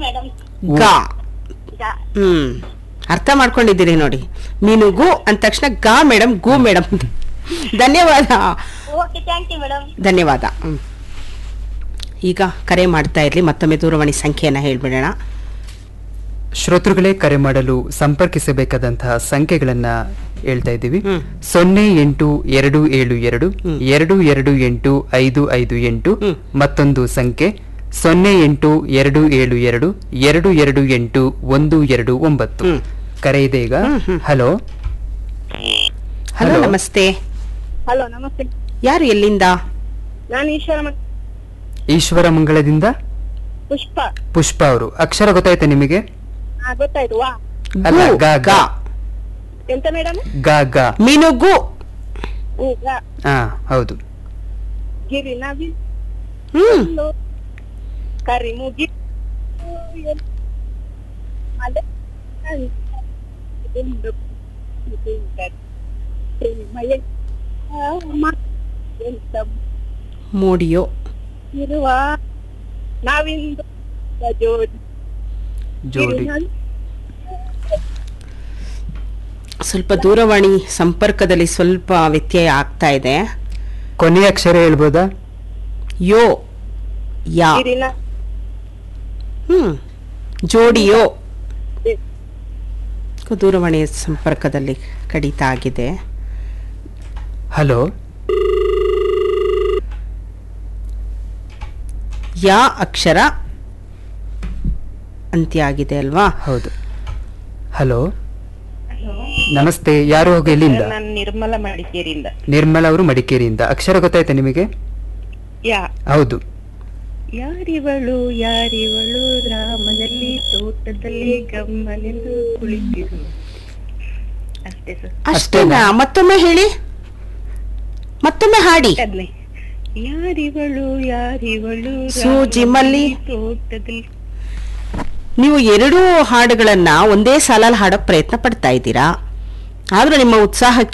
Madam ಗಾ ಹ್ಮ್ ಅರ್ಥ ಮಾಡ್ಕೊಂಡಿದ್ದೀರಿ ನೋಡಿ ಮೀನುಗು ಅಂದ ತಕ್ಷಣ ಗಾ ಮೇಡಮ್ ಗು ಮೇಡಮ್ ಧನ್ಯವಾದ ಓಕೆ ಥ್ಯಾಂಕ್ ಯು ಮೇಡಮ್ ಧನ್ಯವಾದ ಹ್ಮ್. ಈಗ ಕರೆ ಮಾಡ್ತಾ ಇರ್ಲಿ ಮತ್ತೊಮ್ಮೆ ದೂರವಾಣಿ ಸಂಖ್ಯೆಯನ್ನ ಹೇಳ್ಬಿಡೋಣ ಶ್ರೋತೃಗಳೇ ಕರೆ ಮಾಡಲು ಸಂಪರ್ಕಿಸಬೇಕಾದಂತಹ ಸಂಖ್ಯೆಗಳನ್ನ ಹೇಳ್ತಾ ಇದ್ದೀವಿ ಹ್ಮ್. ಸೊನ್ನೆ ಎಂಟು ಎರಡು ಏಳು ಎರಡು ಹ್ಮ್. ಎರಡು ಎರಡು ಎಂಟು ಐದು ಐದು ಎಂಟು ಹ್ಮ್. ಮತ್ತೊಂದು ಸಂಖ್ಯೆ ಸೊನ್ನೆ ಎಂಟು ಎರಡು ಏಳು ಎರಡು ಎರಡು ಎರಡು ಎಂಟು ಒಂದು ಎರಡು ಒಂಬತ್ತು ಹ್ಮ್. ಕರೆ ಇದೆ ಈಗ ಹ್ಮ್, ಹ್ಮ್. Hello hello Hello. ನಮಸ್ತೆ ಹಲೋ ನಮಸ್ತೆ ಯಾರು ಎಲ್ಲಿಂದ ನಾನು ಈಶ್ವರ ಈಶ್ವರ ಮಂಗಳದಿಂದ ಪುಷ್ಪ ಪುಷ್ಪ ಅವರು ಅಕ್ಷರ ಗೊತ್ತಾಯ್ತಾ ನಿಮಗೆ ಹಾ ಗೊತ್ತಾಯ್ತು ವಾ ಅಲ್ಲ, ಗು, ಗಾ, ಗಾ. ಗಾ. ಎಂತ ಮೇಡಮ್ ಗಾ ಗಾ ಮೀನುಗು ಈಗ ಹಾ ಹೌದು ಗಿರಿ ನವಿ ಹ್ಮ್ ಕರಿ ಮುಗಿ ಅದೇ ಒಂದು ಪ್ರೇಮಯ ಎಂತ ಮೋಡಿಯೋ ಇರುವ ನಾವಿಂದು ಜೋಡಿ ಜೋಡಿ ಗಿರಿನಲ್ಲಿ ಸ್ವಲ್ಪ ದೂರವಾಣಿ ಸಂಪರ್ಕದಲ್ಲಿ ಸ್ವಲ್ಪ ವ್ಯತ್ಯಯ ಆಗ್ತಾ ಇದೆ ಕೊನೆಯ ಅಕ್ಷರ ಹೇಳ್ಬೋದಾ ಯೋ ಯಾ ಗಿರಿನ ಹ್ಮ್ ಜೋಡಿಯೋ ದೂರವಾಣಿ ಸಂಪರ್ಕದಲ್ಲಿ ಕಡಿತ ಆಗಿದೆ ಹಲೋ ಯಾ ಅಕ್ಷರ ಅಂತ್ಯ ಆಗಿದೆ ಅಲ್ವಾ ಹೌದು ಹಲೋ ನಮಸ್ತೆ ಯಾರು ಹೋಗಿ ಎಲ್ಲಿಂದ ನಾನು ನಿರ್ಮಲ ಮಡಿಕೇರಿಯಿಂದ ನಿರ್ಮಲ ಅವರು ಮಡಿಕೇರಿಯಿಂದ ಅಕ್ಷರ ಗೊತ್ತಾಯ್ತಾ ನಿಮಗೆ ಯಾ ಹೌದು ಯಾರಿವಳು ಯಾರಿವಳು ರಾಮನಲ್ಲಿ ತೋಟದಲ್ಲಿ ಗಮ್ಮನೆಂದು ಕುಳಿತಿರು ಅಷ್ಟೇ ಸರ್ ಅಷ್ಟೇನಾ ಮತ್ತೊಮ್ಮೆ ಹೇಳಿ ಮತ್ತೊಮ್ಮೆ ಹಾಡಿ ಅದನ್ನೇ ಯಾರಿವಳು ಯಾರಿವಳು ಸೂಜಿ ರಾಮನಲ್ಲಿ ಮಲ್ಲಿ. ತೋಟದಲ್ಲಿ ನೀವು ಎರಡೂ ಹಾಡುಗಳನ್ನ ಒಂದೇ ಸಾಲಲ್ಲಿ ಹಾಡೋಕ್ ಪ್ರಯತ್ನ ಪಡ್ತಾ ಇದ್ದೀರಾ ಆದ್ರೂ ನಿಮ್ಮ ಉತ್ಸಾಹಕ್ಕೆ